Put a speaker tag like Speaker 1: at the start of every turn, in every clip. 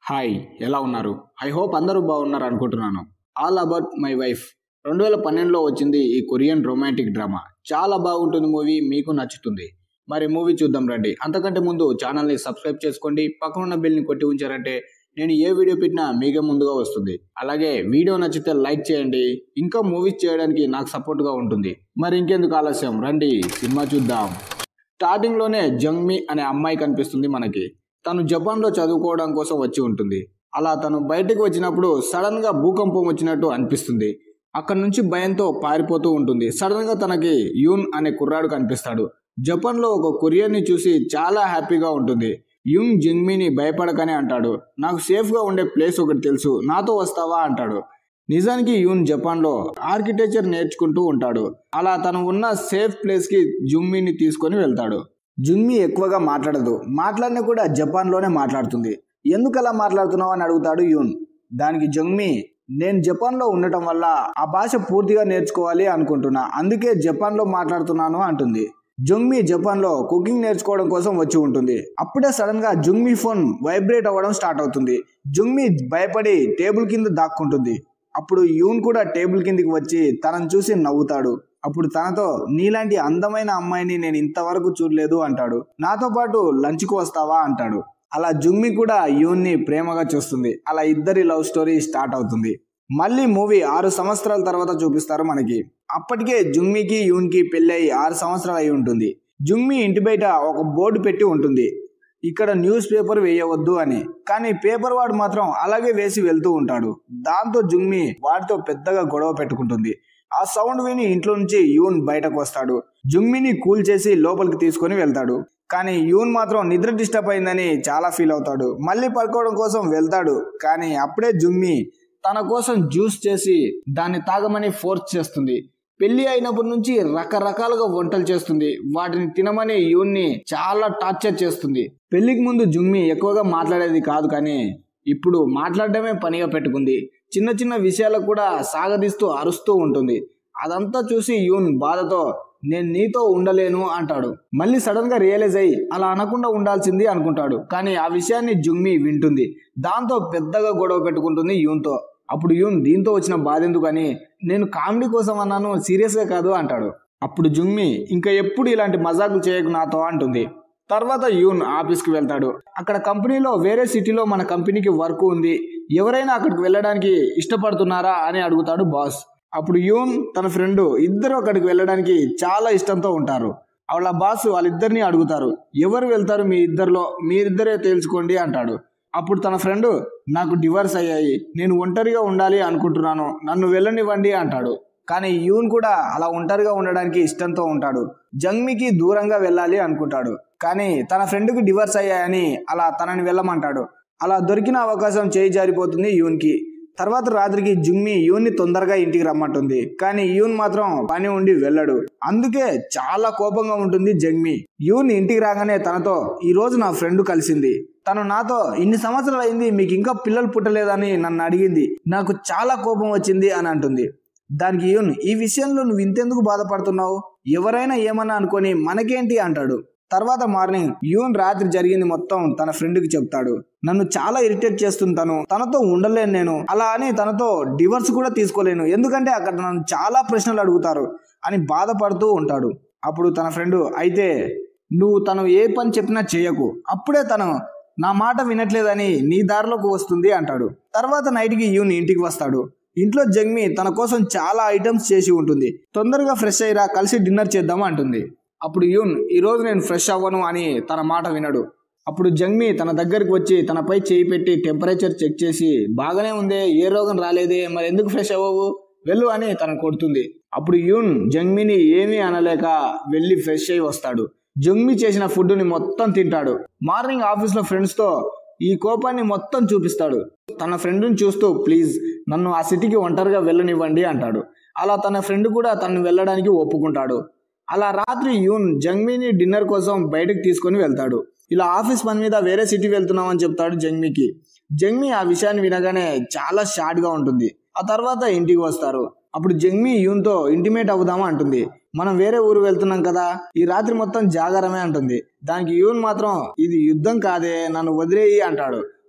Speaker 1: hi ఎలా ఉన్నారు I hope అందరూ బాగున్నారు అనుకుంటున్నాను ఆల్ అబౌట్ మై వైఫ్ రెండు వేల పన్నెండులో వచ్చింది ఈ కొరియన్ రొమాంటిక్ డ్రామా చాలా బాగుంటుంది మూవీ మీకు నచ్చుతుంది మరి మూవీ చూద్దాం రండి అంతకంటే ముందు ఛానల్ని సబ్స్క్రైబ్ చేసుకోండి పక్కన ఉన్న బిల్ని కొట్టి ఉంచారంటే నేను ఏ వీడియో పెట్టినా మీకే ముందుగా వస్తుంది అలాగే వీడియో నచ్చితే లైక్ చేయండి ఇంకా మూవీస్ చేయడానికి నాకు సపోర్ట్గా ఉంటుంది మరి ఇంకెందుకు ఆలస్యం రండి సినిమా చూద్దాం స్టార్టింగ్లోనే జంగ్మి అనే అమ్మాయి కనిపిస్తుంది మనకి తను జపాన్లో చదువుకోవడం కోసం వచ్చి ఉంటుంది అలా తను బయటకు వచ్చినప్పుడు సడన్గా భూకంపం వచ్చినట్టు అనిపిస్తుంది అక్కడ నుంచి భయంతో పారిపోతూ ఉంటుంది సడన్గా తనకి యూన్ అనే కుర్రాడు కనిపిస్తాడు జపాన్లో ఒక కొరియర్ని చూసి చాలా హ్యాపీగా ఉంటుంది యుంగ్ జింగ్మిని భయపడకనే అంటాడు నాకు సేఫ్గా ఉండే ప్లేస్ ఒకటి తెలుసు నాతో వస్తావా అంటాడు నిజానికి యూన్ జపాన్లో ఆర్కిటెక్చర్ నేర్చుకుంటూ ఉంటాడు అలా తను ఉన్న సేఫ్ ప్లేస్కి జుమ్మిని తీసుకొని వెళ్తాడు జుమ్మి ఎక్కువగా మాట్లాడదు మాట్లాడినా కూడా జపాన్లోనే మాట్లాడుతుంది ఎందుకు అలా మాట్లాడుతున్నావు అని అడుగుతాడు యూన్ దానికి జంగ్మి నేను జపాన్లో ఉండటం వల్ల ఆ భాష పూర్తిగా నేర్చుకోవాలి అనుకుంటున్నా అందుకే జపాన్లో మాట్లాడుతున్నాను అంటుంది జుంగ్మి జపాన్లో కుకింగ్ నేర్చుకోవడం కోసం వచ్చి ఉంటుంది అప్పుడే సడన్ గా జుంగ్మి ఫోన్ వైబ్రేట్ అవ్వడం స్టార్ట్ అవుతుంది జుంగ్మి భయపడి టేబుల్ కింద దాక్కుంటుంది అప్పుడు యూన్ కూడా టేబుల్ కిందికి వచ్చి తనను చూసి నవ్వుతాడు అప్పుడు తనతో నీలాంటి అందమైన అమ్మాయిని నేను ఇంతవరకు చూడలేదు అంటాడు నాతో పాటు లంచ్కు వస్తావా అంటాడు అలా జుంగ్మి కూడా యూన్ని ప్రేమగా చూస్తుంది అలా ఇద్దరి లవ్ స్టోరీ స్టార్ట్ అవుతుంది మళ్ళీ మూవీ ఆరు సంవత్సరాల తర్వాత చూపిస్తారు మనకి అప్పటికే జుంగ్మికి యూన్కి పెళ్ళి అయి ఆరు సంవత్సరాలు అయి ఉంటుంది జుంగ్మి ఇంటి బయట ఒక బోర్డు పెట్టి ఉంటుంది ఇక్కడ న్యూస్ పేపర్ వేయవద్దు అని కానీ పేపర్ వాడు మాత్రం అలాగే వేసి వెళ్తూ ఉంటాడు దాంతో జుంగ్మి వాడితో పెద్దగా గొడవ పెట్టుకుంటుంది ఆ సౌండ్ విని ఇంట్లో నుంచి యూన్ బయటకు వస్తాడు జుంగ్మిని కూల్ చేసి లోపలికి తీసుకొని వెళ్తాడు కానీ యూన్ మాత్రం నిద్ర డిస్టర్బ్ అయిందని చాలా ఫీల్ అవుతాడు మళ్ళీ పడుకోవడం కోసం వెళ్తాడు కానీ అప్పుడే జుంగ్మి తన కోసం జ్యూస్ చేసి దాన్ని తాగమని ఫోర్స్ చేస్తుంది పెళ్లి అయినప్పటి నుంచి రకరకాలుగా వంటలు చేస్తుంది వాటిని తినమని యూన్ని చాలా టార్చర్ చేస్తుంది పెళ్లికి ముందు జుంగ్మి ఎక్కువగా మాట్లాడేది కాదు కానీ ఇప్పుడు మాట్లాడడమే పనిగా పెట్టుకుంది చిన్న చిన్న విషయాలకు కూడా సాగదీస్తూ అరుస్తూ ఉంటుంది అదంతా చూసి యూన్ బాధతో నేను నీతో ఉండలేను అంటాడు మళ్ళీ సడన్ గా రియలైజ్ అయ్యి అలా అనకుండా ఉండాల్సింది అనుకుంటాడు కానీ ఆ విషయాన్ని జుంగ్మి వింటుంది దాంతో పెద్దగా గొడవ పెట్టుకుంటుంది యూన్తో అప్పుడు యూన్ దీంతో వచ్చిన బాధ ఎందుకు అని నేను కామెడీ కోసం అన్నాను సీరియస్గా కాదు అంటాడు అప్పుడు జుంగ్మి ఇంకా ఎప్పుడు ఇలాంటి మజాకులు చేయకు నాతో అంటుంది తర్వాత యూన్ ఆఫీస్కి వెళ్తాడు అక్కడ కంపెనీలో వేరే సిటీలో మన కంపెనీకి వర్క్ ఉంది ఎవరైనా అక్కడికి వెళ్ళడానికి ఇష్టపడుతున్నారా అని అడుగుతాడు బాస్ అప్పుడు యూన్ తన ఫ్రెండ్ ఇద్దరు అక్కడికి వెళ్ళడానికి చాలా ఇష్టంతో ఉంటారు వాళ్ళ బాస్ వాళ్ళిద్దరిని అడుగుతారు ఎవరు వెళ్తారు మీ ఇద్దరిలో మీరిద్దరే తేల్చుకోండి అంటాడు అప్పుడు తన ఫ్రెండ్ నాకు డివర్స్ అయ్యాయి నేను ఒంటరిగా ఉండాలి అనుకుంటున్నాను నన్ను వెళ్ళనివ్వండి అంటాడు కానీ యూన్ కూడా అలా ఒంటరిగా ఉండడానికి ఇష్టంతో ఉంటాడు జంగ్మికి దూరంగా వెళ్ళాలి అనుకుంటాడు కానీ తన ఫ్రెండ్కి డివర్స్ అయ్యాయని అలా తనని వెళ్ళమంటాడు అలా దొరికిన అవకాశం చేయి జారిపోతుంది యూన్కి తర్వాత రాత్రికి జుమ్మి యూన్ని తొందరగా ఇంటికి రమ్మంటుంది కానీ యూన్ మాత్రం పని ఉండి వెళ్ళడు అందుకే చాలా కోపంగా ఉంటుంది జంగ్మి యూన్ ఇంటికి రాగానే తనతో ఈ రోజు నా ఫ్రెండ్ కలిసింది తను నాతో ఇన్ని సంవత్సరాలు అయింది మీకు ఇంకా పిల్లలు పుట్టలేదని నన్ను అడిగింది నాకు చాలా కోపం వచ్చింది అని అంటుంది దానికి యూన్ ఈ విషయంలో నువ్వు ఇంతెందుకు బాధపడుతున్నావు ఎవరైనా ఏమన్నా అనుకొని మనకేంటి అంటాడు తర్వాత మార్నింగ్ యూన్ రాత్రి జరిగింది మొత్తం తన ఫ్రెండ్కి చెప్తాడు నన్ను చాలా ఇరిటేట్ చేస్తుంది తను తనతో ఉండలేను నేను అలా అని తనతో డివర్స్ కూడా తీసుకోలేను ఎందుకంటే అక్కడ నన్ను చాలా ప్రశ్నలు అడుగుతారు అని బాధపడుతూ ఉంటాడు అప్పుడు తన ఫ్రెండ్ అయితే నువ్వు తను ఏ పని చెప్పినా చేయకు అప్పుడే తను నా మాట వినట్లేదని నీ దారిలోకి వస్తుంది అంటాడు తర్వాత నైట్కి యూన్ ఇంటికి వస్తాడు ఇంట్లో జగ్మి తన కోసం చాలా ఐటమ్స్ చేసి ఉంటుంది తొందరగా ఫ్రెష్ అయ్యిరా కలిసి డిన్నర్ చేద్దాం అంటుంది అప్పుడు యూన్ ఈరోజు నేను ఫ్రెష్ అవ్వను అని తన మాట వినడు అప్పుడు జంగ్మి తన దగ్గరికి వచ్చి తనపై చేయి పెట్టి టెంపరేచర్ చెక్ చేసి బాగానే ఉందే ఏ రోగం రాలేదే మరి ఎందుకు ఫ్రెష్ అవ్వవు వెళ్ళు అని తను కొడుతుంది అప్పుడు యూన్ జంగ్మిని ఏమీ అనలేక వెళ్ళి ఫ్రెష్ అయి వస్తాడు జంగ్మి చేసిన ఫుడ్ని మొత్తం తింటాడు మార్నింగ్ ఆఫీస్లో ఫ్రెండ్స్తో ఈ కోపాన్ని మొత్తం చూపిస్తాడు తన ఫ్రెండ్ని చూస్తూ ప్లీజ్ నన్ను ఆ సిటీకి ఒంటరిగా వెళ్ళనివ్వండి అంటాడు అలా తన ఫ్రెండ్ కూడా తను వెళ్ళడానికి ఒప్పుకుంటాడు అలా రాత్రి యూన్ జంగ్మీని డిన్నర్ కోసం బయటకు తీసుకొని వెళ్తాడు ఇలా ఆఫీస్ పని మీద వేరే సిటీ వెళ్తున్నామని చెప్తాడు జంగ్మీకి జంగ్మీ ఆ విషయాన్ని వినగానే చాలా షాడ్గా ఉంటుంది ఆ తర్వాత ఇంటికి వస్తారు అప్పుడు జంగ్మీ యూన్తో ఇంటిమేట్ అవుదామా అంటుంది మనం వేరే ఊరు వెళ్తున్నాం కదా ఈ రాత్రి మొత్తం జాగారమే అంటుంది దానికి యూన్ మాత్రం ఇది యుద్ధం కాదే నన్ను వదిలేయి అంటాడు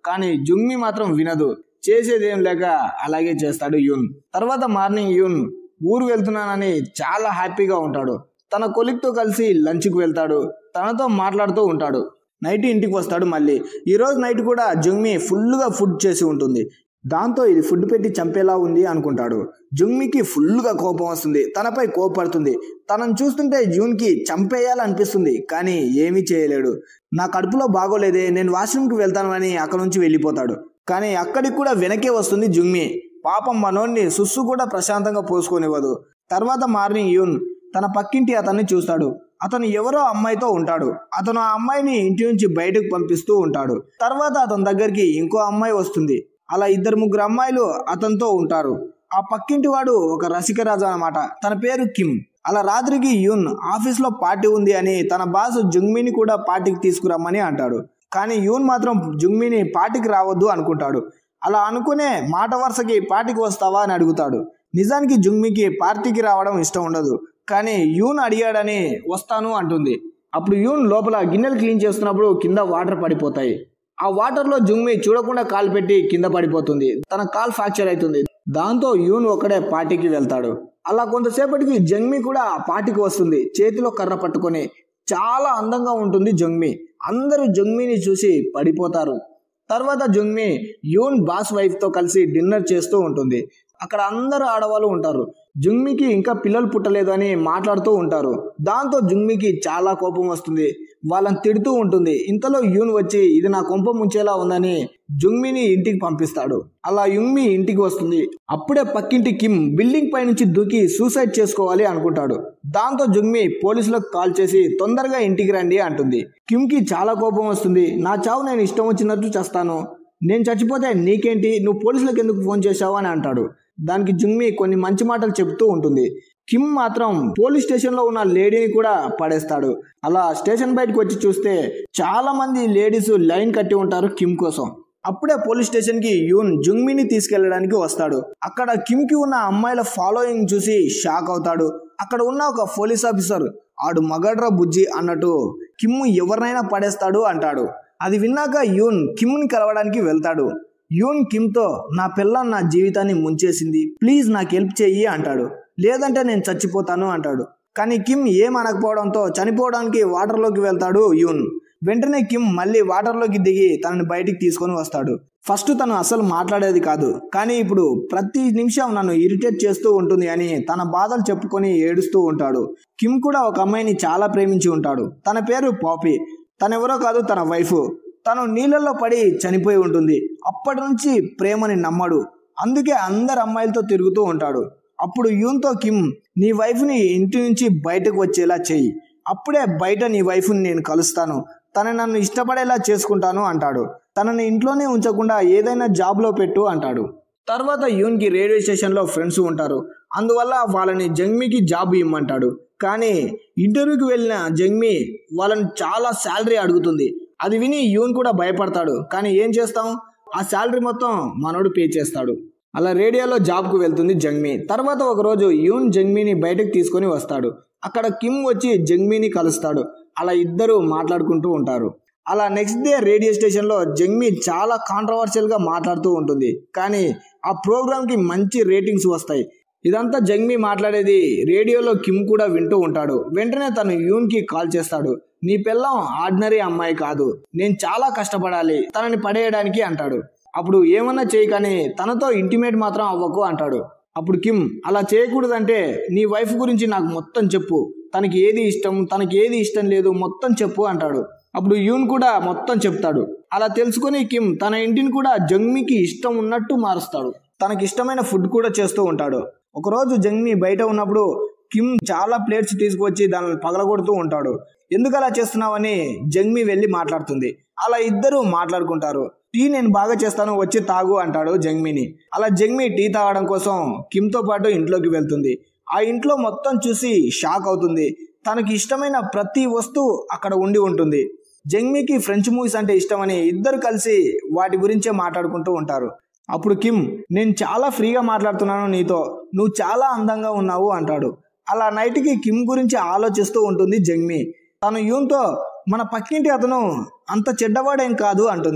Speaker 1: కానీ జుంగ్మి మాత్రం వినదు చేసేదేం లేక అలాగే చేస్తాడు యూన్ తర్వాత మార్నింగ్ యూన్ ఊరు వెళ్తున్నానని చాలా హ్యాపీగా ఉంటాడు తన కొలిక్తో కలిసి లంచ్కి వెళ్తాడు తనతో మాట్లాడుతూ ఉంటాడు నైట్ ఇంటికి వస్తాడు మళ్ళీ ఈరోజు నైట్ కూడా జుంగ్మి ఫుల్గా ఫుడ్ చేసి ఉంటుంది దాంతో ఇది ఫుడ్ పెట్టి చంపేలా ఉంది అనుకుంటాడు జుంగ్మికి ఫుల్గా కోపం వస్తుంది తనపై కోపడుతుంది తనను చూస్తుంటే జూన్కి చంపేయాలనిపిస్తుంది కానీ ఏమీ చేయలేడు నా కడుపులో బాగోలేదే నేను వాష్రూమ్కి వెళ్తాను అని అక్కడ నుంచి వెళ్ళిపోతాడు కానీ అక్కడికి కూడా వెనకే వస్తుంది జుంగ్మి పాపం మనోన్ని సుస్సు కూడా ప్రశాంతంగా పోసుకొనివ్వదు తర్వాత మార్నింగ్ యూన్ తన పక్కింటి అతన్ని చూస్తాడు అతను ఎవరో అమ్మాయితో ఉంటాడు అతను ఆ అమ్మాయిని ఇంటి నుంచి బయటకు పంపిస్తూ ఉంటాడు తర్వాత అతని దగ్గరికి ఇంకో అమ్మాయి వస్తుంది అలా ఇద్దరు ముగ్గురు అమ్మాయిలు అతనితో ఉంటారు ఆ పక్కింటి వాడు ఒక రసికరాజు అనమాట తన పేరు కిమ్ అలా రాత్రికి యూన్ ఆఫీస్లో పార్టీ ఉంది అని తన బాస్ జుంగ్మిని కూడా పార్టీకి తీసుకురమ్మని అంటాడు కానీ యూన్ మాత్రం జుంగ్మిని పార్టీకి రావద్దు అనుకుంటాడు అలా అనుకునే మాట వరుసకి పార్టీకి వస్తావా అని అడుగుతాడు నిజానికి జుంగ్మికి పార్టీకి రావడం ఇష్టం ఉండదు కానీ యూన్ అడిగాడని వస్తాను అంటుంది అప్పుడు యూన్ లోపల గిన్నెలు క్లీన్ చేస్తున్నప్పుడు కింద వాటర్ పడిపోతాయి ఆ వాటర్లో జుంగ్మి చూడకుండా కాలు పెట్టి కింద పడిపోతుంది తన కాల్ ఫ్రాక్చర్ అవుతుంది దాంతో యూన్ ఒక్కడే పార్టీకి వెళ్తాడు అలా కొంతసేపటికి జంగ్మి కూడా ఆ పార్టీకి వస్తుంది చేతిలో కర్ర పట్టుకొని చాలా అందంగా ఉంటుంది జంగ్మి అందరూ జంగ్మిని చూసి పడిపోతారు తర్వాత జుంగ్మి యూన్ బాస్ వైఫ్తో కలిసి డిన్నర్ చేస్తూ ఉంటుంది అక్కడ అందరు ఆడవాళ్ళు ఉంటారు జుంగ్మికి ఇంకా పిల్లలు పుట్టలేదు అని మాట్లాడుతూ ఉంటారు దాంతో జుంగ్మికి చాలా కోపం వస్తుంది వాళ్ళని తిడుతూ ఉంటుంది ఇంతలో యూన్ వచ్చి ఇది నా కొంప ముంచేలా ఉందని జుంగ్మిని ఇంటికి పంపిస్తాడు అలా యుంగ్మి ఇంటికి వస్తుంది అప్పుడే పక్కింటి కిమ్ బిల్డింగ్ పై నుంచి దూకి సూసైడ్ చేసుకోవాలి అనుకుంటాడు దాంతో జుంగ్మి పోలీసులకు కాల్ చేసి తొందరగా ఇంటికి రండి అంటుంది కిమ్కి చాలా కోపం వస్తుంది నా చావు నేను ఇష్టం వచ్చినట్టు చేస్తాను నేను చచ్చిపోతే నీకేంటి నువ్వు పోలీసులకు ఎందుకు ఫోన్ చేశావు అని అంటాడు దానికి జుంగ్మి కొన్ని మంచి మాటలు చెబుతూ ఉంటుంది కిమ్ మాత్రం పోలీస్ స్టేషన్లో ఉన్న లేడీని కూడా పడేస్తాడు అలా స్టేషన్ బయటకు వచ్చి చూస్తే చాలా మంది లేడీస్ లైన్ కట్టి ఉంటారు కిమ్ కోసం అప్పుడే పోలీస్ స్టేషన్కి యూన్ జుంగ్మిని తీసుకెళ్ళడానికి వస్తాడు అక్కడ కిమ్కి ఉన్న అమ్మాయిల ఫాలోయింగ్ చూసి షాక్ అవుతాడు అక్కడ ఉన్న ఒక పోలీస్ ఆఫీసర్ ఆడు మగడ్రా బుజ్జి అన్నట్టు కిమ్ ఎవరినైనా పడేస్తాడు అంటాడు అది విన్నాక యూన్ కిమ్ని కలవడానికి వెళ్తాడు యూన్ కిమ్తో నా పిల్ల నా జీవితాన్ని ముంచేసింది ప్లీజ్ నాకు హెల్ప్ చెయ్యి అంటాడు లేదంటే నేను చచ్చిపోతాను అంటాడు కానీ కిమ్ ఏం అనకపోవడంతో చనిపోవడానికి వాటర్లోకి వెళ్తాడు యూన్ వెంటనే కిమ్ మళ్ళీ వాటర్లోకి దిగి తనని బయటికి తీసుకొని వస్తాడు ఫస్ట్ తను అసలు మాట్లాడేది కాదు కానీ ఇప్పుడు ప్రతి నిమిషం నన్ను ఇరిటేట్ చేస్తూ ఉంటుంది అని తన బాధలు చెప్పుకొని ఏడుస్తూ ఉంటాడు కిమ్ కూడా ఒక అమ్మాయిని చాలా ప్రేమించి ఉంటాడు తన పేరు పాపీ తనెవరో కాదు తన వైఫ్ తను నీళ్ళల్లో పడి చనిపోయి ఉంటుంది అప్పటి నుంచి ప్రేమని నమ్మడు అందుకే అందరు అమ్మాయిలతో తిరుగుతూ ఉంటాడు అప్పుడు యూన్తో కిమ్ నీ వైఫ్ని ఇంటి నుంచి బయటకు వచ్చేలా చెయ్యి అప్పుడే బయట నీ వైఫ్ని నేను కలుస్తాను తన నన్ను ఇష్టపడేలా చేసుకుంటాను అంటాడు తనని ఇంట్లోనే ఉంచకుండా ఏదైనా జాబ్లో పెట్టు అంటాడు తర్వాత యూన్కి రేడియో స్టేషన్లో ఫ్రెండ్స్ ఉంటారు అందువల్ల వాళ్ళని జంగ్మీకి జాబ్ ఇమ్మంటాడు కానీ ఇంటర్వ్యూకి వెళ్ళిన జంగ్మీ వాళ్ళని చాలా శాలరీ అడుగుతుంది అది విని యూన్ కూడా భయపడతాడు కానీ ఏం చేస్తాం ఆ శాలరీ మొత్తం మనోడు పే చేస్తాడు అలా రేడియోలో జాబ్కు వెళ్తుంది జంగ్మీ తర్వాత ఒకరోజు యూన్ జంగ్మీని బయటకు తీసుకొని వస్తాడు అక్కడ కిమ్ వచ్చి జంగ్మీని కలుస్తాడు అలా ఇద్దరు మాట్లాడుకుంటూ ఉంటారు అలా నెక్స్ట్ డే రేడియో స్టేషన్లో జంగ్మీ చాలా కాంట్రవర్షియల్గా మాట్లాడుతూ ఉంటుంది కానీ ఆ ప్రోగ్రామ్కి మంచి రేటింగ్స్ వస్తాయి ఇదంతా జంగ్మీ మాట్లాడేది రేడియోలో కిమ్ కూడా వింటూ ఉంటాడు వెంటనే తను యూన్కి కాల్ చేస్తాడు నీ పిల్లం ఆర్డినరీ అమ్మాయి కాదు నేను చాలా కష్టపడాలి తనని పడేయడానికి అంటాడు అప్పుడు ఏమన్నా చేయి కానీ తనతో ఇంటిమేట్ మాత్రం అవ్వకు అంటాడు అప్పుడు కిమ్ అలా చేయకూడదంటే నీ వైఫ్ గురించి నాకు మొత్తం చెప్పు తనకి ఏది ఇష్టం తనకి ఏది ఇష్టం లేదు మొత్తం చెప్పు అంటాడు అప్పుడు యూన్ కూడా మొత్తం చెప్తాడు అలా తెలుసుకొని కిమ్ తన ఇంటిని కూడా జంగ్మీకి ఇష్టం ఉన్నట్టు మారుస్తాడు తనకి ఇష్టమైన ఫుడ్ కూడా చేస్తూ ఉంటాడు ఒకరోజు జంగ్మీ బయట ఉన్నప్పుడు కిమ్ చాలా ప్లేట్స్ తీసుకువచ్చి దానిని పగలగొడుతూ ఉంటాడు ఎందుకు అలా చేస్తున్నావని జంగ్మీ వెళ్ళి మాట్లాడుతుంది అలా ఇద్దరు మాట్లాడుకుంటారు టీ నేను బాగా చేస్తాను వచ్చి తాగు అంటాడు జంగ్మీని అలా జంగ్మీ టీ తాగడం కోసం కిమ్తో పాటు ఇంట్లోకి వెళ్తుంది ఆ ఇంట్లో మొత్తం చూసి షాక్ అవుతుంది తనకి ఇష్టమైన ప్రతి వస్తువు అక్కడ ఉండి ఉంటుంది జంగ్మీకి ఫ్రెంచ్ మూవీస్ అంటే ఇష్టమని ఇద్దరు కలిసి వాటి గురించే మాట్లాడుకుంటూ ఉంటారు అప్పుడు కిమ్ నేను చాలా ఫ్రీగా మాట్లాడుతున్నాను నీతో నువ్వు చాలా అందంగా ఉన్నావు అంటాడు అలా నైట్కి కిమ్ గురించి ఆలోచిస్తూ ఉంటుంది జంగ్మీ తను యూన్తో మన పక్కింటి అతను అంత చెడ్డవాడేం కాదు అంటుంది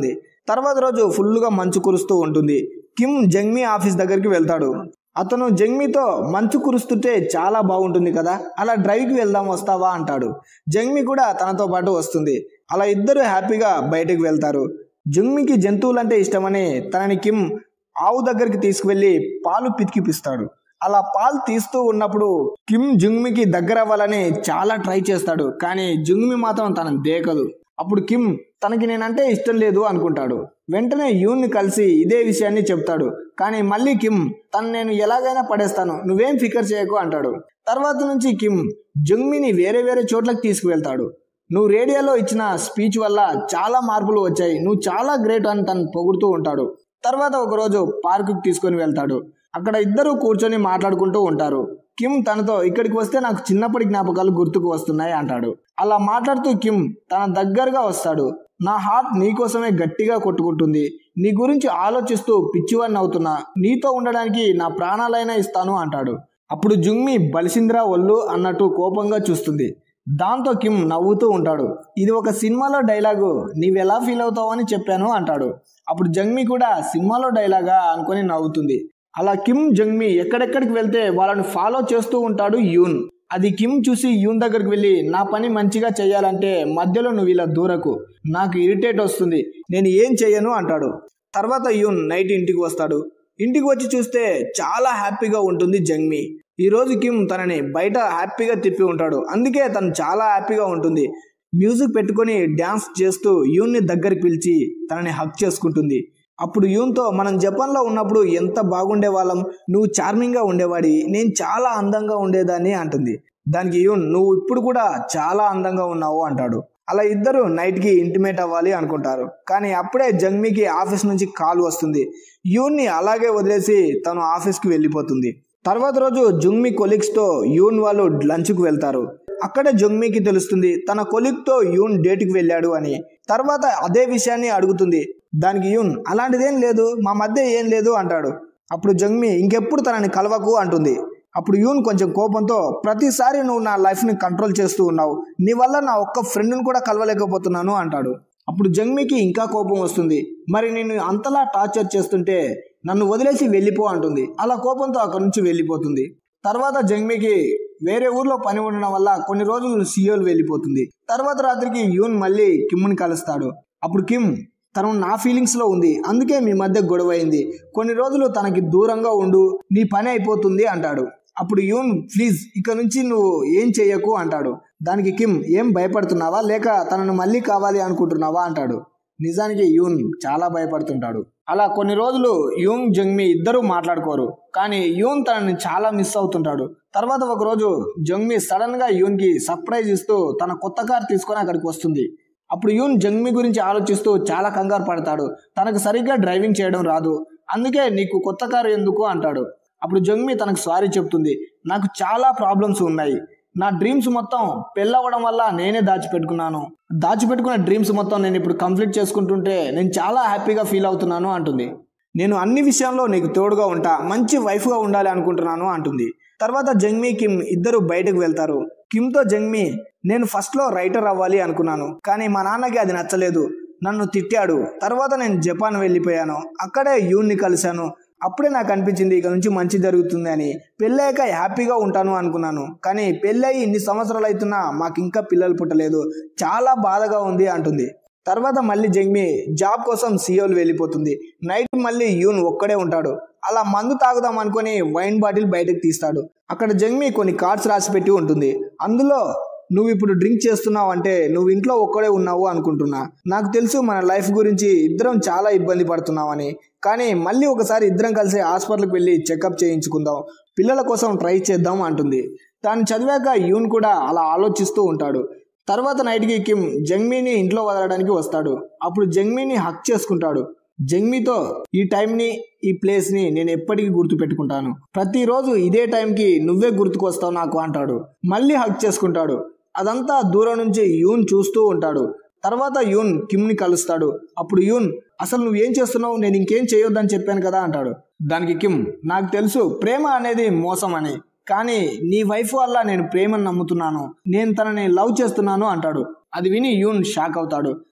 Speaker 1: తర్వాత రోజు ఫుల్గా మంచు కురుస్తూ ఉంటుంది కిమ్ జంగ్మీ ఆఫీస్ దగ్గరికి వెళ్తాడు అతను జంగ్మీతో మంచు కురుస్తుంటే చాలా బాగుంటుంది కదా అలా డ్రైవ్కి వెళ్దాం వస్తావా అంటాడు జంగ్మీ కూడా తనతో పాటు వస్తుంది అలా ఇద్దరు హ్యాపీగా బయటకు వెళ్తారు జంగ్మీకి జంతువులంటే ఇష్టమని తనని కిమ్ ఆవు దగ్గరికి తీసుకువెళ్ళి పాలు పితికిపిస్తాడు అలా పాలు తీస్తూ ఉన్నప్పుడు కిమ్ జుంగ్మికి దగ్గర అవ్వాలని చాలా ట్రై చేస్తాడు కానీ జుంగ్మి మాత్రం తన దేకదు అప్పుడు కిమ్ తనకి నేనంటే ఇష్టం లేదు అనుకుంటాడు వెంటనే యూన్ని కలిసి ఇదే విషయాన్ని చెప్తాడు కానీ మళ్ళీ కిమ్ తను నేను ఎలాగైనా పడేస్తాను నువ్వేం ఫికర్ చేయకు అంటాడు తర్వాత నుంచి కిమ్ జుంగ్మిని వేరే వేరే చోట్లకి తీసుకువెళ్తాడు నువ్వు రేడియోలో ఇచ్చిన స్పీచ్ వల్ల చాలా మార్పులు వచ్చాయి నువ్వు చాలా గ్రేట్ అని తను పొగుడుతూ ఉంటాడు తర్వాత ఒకరోజు పార్కుకి తీసుకొని వెళ్తాడు అక్కడ ఇద్దరు కూర్చొని మాట్లాడుకుంటూ ఉంటారు కిమ్ తనతో ఇక్కడికి వస్తే నాకు చిన్నప్పటి జ్ఞాపకాలు గుర్తుకు వస్తున్నాయి అంటాడు అలా మాట్లాడుతూ కిమ్ తన దగ్గరగా వస్తాడు నా హార్ట్ నీకోసమే గట్టిగా కొట్టుకుంటుంది నీ గురించి ఆలోచిస్తూ పిచ్చివాడిని అవుతున్నా నీతో ఉండడానికి నా ప్రాణాలైనా ఇస్తాను అంటాడు అప్పుడు జుంగ్మి బలిసింద్రా ఒళ్ళు అన్నట్టు కోపంగా చూస్తుంది దాంతో కిమ్ నవ్వుతూ ఉంటాడు ఇది ఒక సినిమాలో డైలాగు నీవెలా ఫీల్ అవుతావు అని చెప్పాను అంటాడు అప్పుడు జంగ్మి కూడా సినిమాలో డైలాగా అనుకొని నవ్వుతుంది అలా కిమ్ జంగ్మి ఎక్కడెక్కడికి వెళ్తే వాళ్ళని ఫాలో చేస్తూ ఉంటాడు యూన్ అది కిమ్ చూసి యూన్ దగ్గరికి వెళ్ళి నా పని మంచిగా చేయాలంటే మధ్యలో నువ్వు ఇలా దూరకు నాకు ఇరిటేట్ వస్తుంది నేను ఏం చెయ్యను అంటాడు తర్వాత యూన్ నైట్ ఇంటికి వస్తాడు ఇంటికి వచ్చి చూస్తే చాలా హ్యాపీగా ఉంటుంది జంగ్మి ఈ రోజు కిమ్ తనని బయట హ్యాపీగా తిప్పి ఉంటాడు అందుకే తను చాలా హ్యాపీగా ఉంటుంది మ్యూజిక్ పెట్టుకొని డ్యాన్స్ చేస్తూ యూన్ని దగ్గరికి పిలిచి తనని హక్ చేసుకుంటుంది అప్పుడు యూన్తో మనం జపాన్లో ఉన్నప్పుడు ఎంత బాగుండే వాళ్ళం నువ్వు చార్మింగ్గా ఉండేవాడి నేను చాలా అందంగా ఉండేదాన్ని అంటుంది దానికి యూన్ నువ్వు ఇప్పుడు కూడా చాలా అందంగా ఉన్నావు అంటాడు అలా ఇద్దరు నైట్కి ఇంటిమేట్ అవ్వాలి అనుకుంటారు కానీ అప్పుడే జంగ్మీకి ఆఫీస్ నుంచి కాల్ వస్తుంది యూన్ని అలాగే వదిలేసి తను ఆఫీస్కి వెళ్ళిపోతుంది తర్వాత రోజు జుంగ్మి కొలీగ్స్తో యూన్ వాళ్ళు లంచ్కి వెళ్తారు అక్కడే జుంగ్మికి తెలుస్తుంది తన కొలీగ్తో యూన్ డేట్కి వెళ్ళాడు అని తర్వాత అదే విషయాన్ని అడుగుతుంది దానికి యూన్ అలాంటిదేం లేదు మా మధ్య ఏం లేదు అంటాడు అప్పుడు జంగ్మి ఇంకెప్పుడు తనని కలవకు అంటుంది అప్పుడు యూన్ కొంచెం కోపంతో ప్రతిసారి నువ్వు నా లైఫ్ని కంట్రోల్ చేస్తూ ఉన్నావు నీ వల్ల నా ఒక్క ఫ్రెండ్ని కూడా కలవలేకపోతున్నాను అంటాడు అప్పుడు జంగ్మికి ఇంకా కోపం వస్తుంది మరి నేను అంతలా టార్చర్ చేస్తుంటే నన్ను వదిలేసి వెళ్ళిపో అంటుంది అలా కోపంతో అక్కడి నుంచి వెళ్ళిపోతుంది తర్వాత జంగ్మికి వేరే ఊర్లో పని ఉండడం వల్ల కొన్ని రోజులు సియోల్ వెళ్ళిపోతుంది తర్వాత రాత్రికి యూన్ మళ్ళీ కిమ్ని కలుస్తాడు అప్పుడు కిమ్ తను నా ఫీలింగ్స్లో ఉంది అందుకే మీ మధ్య గొడవ అయింది కొన్ని రోజులు తనకి దూరంగా ఉండు నీ పని అయిపోతుంది అంటాడు అప్పుడు యూన్ ప్లీజ్ ఇక నుంచి నువ్వు ఏం చెయ్యకు అంటాడు దానికి కిమ్ ఏం భయపడుతున్నావా లేక తనను మళ్ళీ కావాలి అనుకుంటున్నావా అంటాడు నిజానికి యూన్ చాలా భయపడుతుంటాడు అలా కొన్ని రోజులు యూంగ్ జంగ్మి ఇద్దరూ మాట్లాడుకోరు కానీ యూన్ తనని చాలా మిస్ అవుతుంటాడు తర్వాత ఒక రోజు జంగ్మి సడన్ గా యూన్ కి సర్ప్రైజ్ ఇస్తూ తన కొత్త కార్ తీసుకొని అక్కడికి వస్తుంది అప్పుడు యూన్ జంగ్మి గురించి ఆలోచిస్తూ చాలా కంగారు పడతాడు తనకు సరిగ్గా డ్రైవింగ్ చేయడం రాదు అందుకే నీకు కొత్త కారు ఎందుకు అంటాడు అప్పుడు జంగ్మి తనకు సారీ చెప్తుంది నాకు చాలా ప్రాబ్లమ్స్ ఉన్నాయి నా డ్రీమ్స్ మొత్తం పెళ్ళవడం వల్ల నేనే దాచిపెట్టుకున్నాను దాచిపెట్టుకున్న డ్రీమ్స్ మొత్తం నేను ఇప్పుడు కంప్లీట్ చేసుకుంటుంటే నేను చాలా హ్యాపీగా ఫీల్ అవుతున్నాను అంటుంది నేను అన్ని విషయంలో నీకు తోడుగా ఉంటా మంచి వైఫ్గా ఉండాలి అనుకుంటున్నాను అంటుంది తర్వాత జంగ్మీ కిమ్ ఇద్దరు బయటకు వెళ్తారు కిమ్తో జంగ్మీ నేను ఫస్ట్లో రైటర్ అవ్వాలి అనుకున్నాను కానీ మా నాన్నకి అది నచ్చలేదు నన్ను తిట్టాడు తర్వాత నేను జపాన్ వెళ్ళిపోయాను అక్కడే యూన్ని కలిశాను అప్పుడే నాకు అనిపించింది ఇక నుంచి మంచి జరుగుతుంది అని పెళ్ళాక హ్యాపీగా ఉంటాను అనుకున్నాను కానీ పెళ్ళయి ఇన్ని సంవత్సరాలు అవుతున్నా మాకు ఇంకా పిల్లలు పుట్టలేదు చాలా బాధగా ఉంది అంటుంది తర్వాత మళ్ళీ జంగ్మి జాబ్ కోసం సియోలు వెళ్ళిపోతుంది నైట్ మళ్ళీ యూన్ ఒక్కడే ఉంటాడు అలా మందు తాగుదాం అనుకుని వైన్ బాటిల్ బయటకు తీస్తాడు అక్కడ జంగ్మి కొన్ని కార్డ్స్ రాసి పెట్టి ఉంటుంది అందులో నువ్వు ఇప్పుడు డ్రింక్ చేస్తున్నావు అంటే నువ్వు ఇంట్లో ఒక్కడే ఉన్నావు అనుకుంటున్నా నాకు తెలుసు మన లైఫ్ గురించి ఇద్దరం చాలా ఇబ్బంది పడుతున్నామని కానీ మళ్ళీ ఒకసారి ఇద్దరం కలిసి హాస్పిటల్కి వెళ్ళి చెకప్ చేయించుకుందాం పిల్లల కోసం ట్రై చేద్దాం అంటుంది దాన్ని చదివాక యూన్ కూడా అలా ఆలోచిస్తూ ఉంటాడు తర్వాత నైట్కి కిమ్ జంగ్మీని ఇంట్లో వదలడానికి వస్తాడు అప్పుడు జంగ్మీని హక్ చేసుకుంటాడు జంగ్మీతో ఈ టైంని ఈ ప్లేస్ని నేను ఎప్పటికీ గుర్తుపెట్టుకుంటాను ప్రతిరోజు ఇదే టైంకి నువ్వే గుర్తుకొస్తావు నాకు అంటాడు మళ్ళీ హక్ చేసుకుంటాడు అదంతా దూరం నుంచి యూన్ చూస్తూ ఉంటాడు తర్వాత యూన్ కిమ్ని కలుస్తాడు అప్పుడు యూన్ అసలు నువ్వేం చేస్తున్నావు నేను ఇంకేం చేయొద్దని చెప్పాను కదా అంటాడు దానికి కిమ్ నాకు తెలుసు ప్రేమ అనేది మోసం అని కానీ నీ వైఫ్ వల్ల నేను ప్రేమను నమ్ముతున్నాను నేను తనని లవ్ చేస్తున్నాను అంటాడు అది విని యూన్ షాక్ అవుతాడు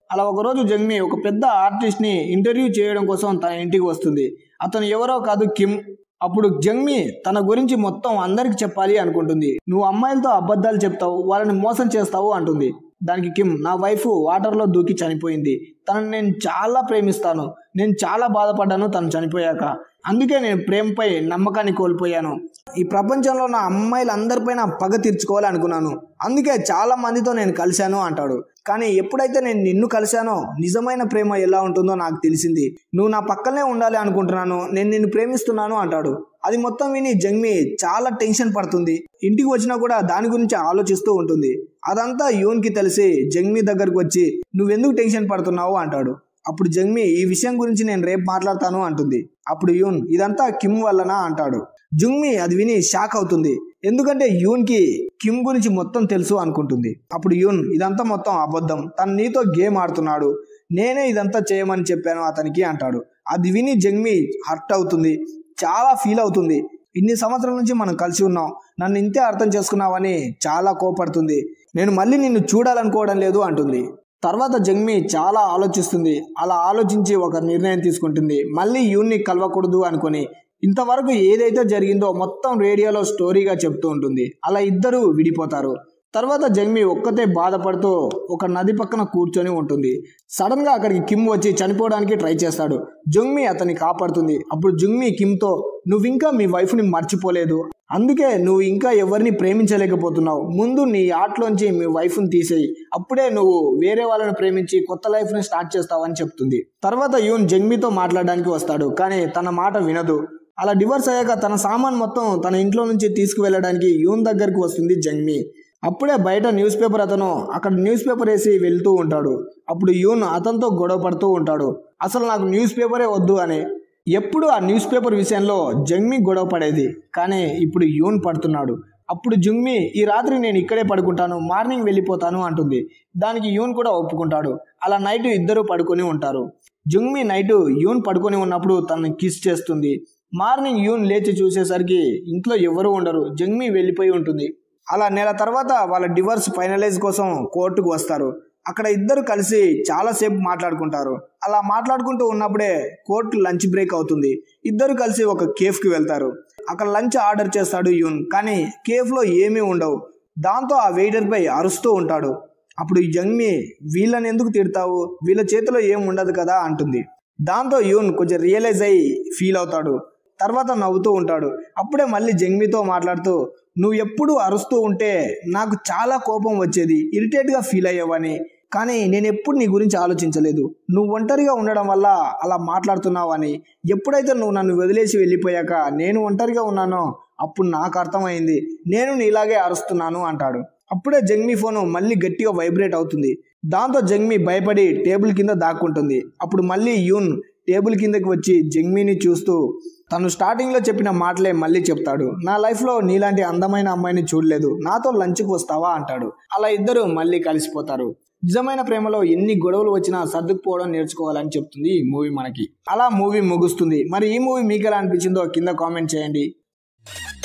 Speaker 1: అలా ఒకరోజు జంగ్మి ఒక పెద్ద ఆర్టిస్ట్ని ఇంటర్వ్యూ చేయడం కోసం తన ఇంటికి వస్తుంది అతను ఎవరో కాదు కిమ్ అప్పుడు జంగ్మి తన గురించి మొత్తం అందరికి చెప్పాలి అనుకుంటుంది నువ్వు అమ్మాయిలతో అబద్ధాలు చెప్తావు వాళ్ళని మోసం చేస్తావు అంటుంది దానికి కిమ్ నా వైఫ్ వాటర్లో దూకి చనిపోయింది తనని నేను చాలా ప్రేమిస్తాను నేను చాలా బాధపడ్డాను తను చనిపోయాక అందుకే నేను ప్రేమపై నమ్మకాన్ని కోల్పోయాను ఈ ప్రపంచంలో నా అమ్మాయిలందరిపైన పగ తీర్చుకోవాలి అనుకున్నాను అందుకే చాలా మందితో నేను కలిశాను అంటాడు కానీ ఎప్పుడైతే నేను నిన్ను కలిశానో నిజమైన ప్రేమ ఎలా ఉంటుందో నాకు తెలిసింది నువ్వు నా పక్కనే ఉండాలి అనుకుంటున్నాను నేను నిన్ను ప్రేమిస్తున్నాను అంటాడు అది మొత్తం విని జంగ్మి చాలా టెన్షన్ పడుతుంది ఇంటికి వచ్చినా కూడా దాని గురించి ఆలోచిస్తూ ఉంటుంది అదంతా యూన్కి తెలిసి జంగ్మి దగ్గరకు వచ్చి నువ్వెందుకు టెన్షన్ పడుతున్నావు అంటాడు అప్పుడు జంగ్మి ఈ విషయం గురించి నేను రేపు మాట్లాడతాను అంటుంది అప్పుడు యూన్ ఇదంతా కిమ్ వల్లనా అంటాడు జుంగ్మి అది విని షాక్ అవుతుంది ఎందుకంటే యూన్కి కిమ్ గురించి మొత్తం తెలుసు అనుకుంటుంది అప్పుడు యూన్ ఇదంతా మొత్తం అబద్ధం తను నీతో గేమ్ ఆడుతున్నాడు నేనే ఇదంతా చేయమని చెప్పాను అతనికి అంటాడు అది విని జంగ్మి హర్ట్ అవుతుంది చాలా ఫీల్ అవుతుంది ఇన్ని సంవత్సరాల నుంచి మనం కలిసి ఉన్నాం నన్ను ఇంతే అర్థం చేసుకున్నావని చాలా కోపడుతుంది నేను మళ్ళీ నిన్ను చూడాలనుకోవడం లేదు అంటుంది తర్వాత జంగ్మి చాలా ఆలోచిస్తుంది అలా ఆలోచించి ఒక నిర్ణయం తీసుకుంటుంది మళ్ళీ యూన్ని కలవకూడదు అనుకొని ఇంతవరకు ఏదైతే జరిగిందో మొత్తం రేడియోలో స్టోరీగా చెప్తూ ఉంటుంది అలా ఇద్దరు విడిపోతారు తర్వాత జంగ్మి ఒక్కతే బాధపడుతూ ఒక నది పక్కన కూర్చొని ఉంటుంది సడన్ గా అక్కడికి కిమ్ వచ్చి చనిపోవడానికి ట్రై చేస్తాడు జుంగ్మి అతన్ని కాపాడుతుంది అప్పుడు జుంగ్మి కిమ్తో నువ్వు ఇంకా మీ వైఫ్ని మర్చిపోలేదు అందుకే నువ్వు ఇంకా ఎవరిని ప్రేమించలేకపోతున్నావు ముందు నీ ఆర్ట్లోంచి మీ వైఫ్ని తీసేయి అప్పుడే నువ్వు వేరే వాళ్ళని ప్రేమించి కొత్త లైఫ్ని స్టార్ట్ చేస్తావని చెప్తుంది తర్వాత యూన్ జంగ్మితో మాట్లాడడానికి వస్తాడు కానీ తన మాట వినదు అలా డివోర్స్ అయ్యాక తన సామాన్ మొత్తం తన ఇంట్లో నుంచి తీసుకువెళ్ళడానికి యూన్ దగ్గరికి వస్తుంది జంగ్మి అప్పుడే బయట న్యూస్ పేపర్ అతను అక్కడ న్యూస్ పేపర్ వేసి వెళ్తూ ఉంటాడు అప్పుడు యూన్ అతనితో గొడవ పడుతూ ఉంటాడు అసలు నాకు న్యూస్ పేపరే వద్దు అని ఎప్పుడు ఆ న్యూస్ పేపర్ విషయంలో జంగ్మి గొడవ పడేది కానీ ఇప్పుడు యూన్ పడుతున్నాడు అప్పుడు జుంగ్మి ఈ రాత్రి నేను ఇక్కడే పడుకుంటాను మార్నింగ్ వెళ్ళిపోతాను అంటుంది దానికి యూన్ కూడా ఒప్పుకుంటాడు అలా నైట్ ఇద్దరు పడుకొని ఉంటారు జుంగ్మి నైట్ యూన్ పడుకొని ఉన్నప్పుడు తనని కిస్ చేస్తుంది మార్నింగ్ యూన్ లేచి చూసేసరికి ఇంట్లో ఎవరు ఉండరు జంగ్మి వెళ్ళిపోయి ఉంటుంది అలా నెల తర్వాత వాళ్ళ డివర్స్ ఫైనలైజ్ కోసం కోర్టుకు వస్తారు అక్కడ ఇద్దరు కలిసి చాలాసేపు మాట్లాడుకుంటారు అలా మాట్లాడుకుంటూ ఉన్నప్పుడే కోర్టు లంచ్ బ్రేక్ అవుతుంది ఇద్దరు కలిసి ఒక కేఫ్కి వెళ్తారు అక్కడ లంచ్ ఆర్డర్ చేస్తాడు యూన్ కానీ కేఫ్లో ఏమీ ఉండవు దాంతో ఆ వెయిటర్పై అరుస్తూ ఉంటాడు అప్పుడు జంగ్మి వీళ్ళని ఎందుకు తిడతావు వీళ్ళ చేతిలో ఏం ఉండదు కదా అంటుంది దాంతో యూన్ కొంచెం రియలైజ్ అయ్యి ఫీల్ అవుతాడు తర్వాత నవ్వుతూ ఉంటాడు అప్పుడే మళ్ళీ జంగ్మితో మాట్లాడుతూ నువ్వు ఎప్పుడు అరుస్తూ ఉంటే నాకు చాలా కోపం వచ్చేది ఇరిటేట్గా ఫీల్ అయ్యేవని కానీ నేను ఎప్పుడు నీ గురించి ఆలోచించలేదు నువ్వు ఒంటరిగా ఉండడం వల్ల అలా మాట్లాడుతున్నావు అని ఎప్పుడైతే నువ్వు నన్ను వదిలేసి వెళ్ళిపోయాక నేను ఒంటరిగా ఉన్నానో అప్పుడు నాకు అర్థమైంది నేను నీలాగే అరుస్తున్నాను అంటాడు అప్పుడే జంగ్మి ఫోను మళ్ళీ గట్టిగా వైబ్రేట్ అవుతుంది దాంతో జంగ్మి భయపడి టేబుల్ కింద దాక్కుంటుంది అప్పుడు మళ్ళీ యూన్ టేబుల్ కిందకి వచ్చి జంగ్మిని చూస్తూ తను స్టార్టింగ్లో చెప్పిన మాటలే మళ్ళీ చెప్తాడు నా లైఫ్లో నీలాంటి అందమైన అమ్మాయిని చూడలేదు నాతో లంచ్కి వస్తావా అంటాడు అలా ఇద్దరు మళ్ళీ కలిసిపోతారు నిజమైన ప్రేమలో ఎన్ని గొడవలు వచ్చినా సర్దుకుపోవడం నేర్చుకోవాలని చెప్తుంది ఈ మూవీ మనకి అలా మూవీ ముగుస్తుంది మరి ఈ మూవీ మీకు ఎలా అనిపించిందో కింద కామెంట్ చేయండి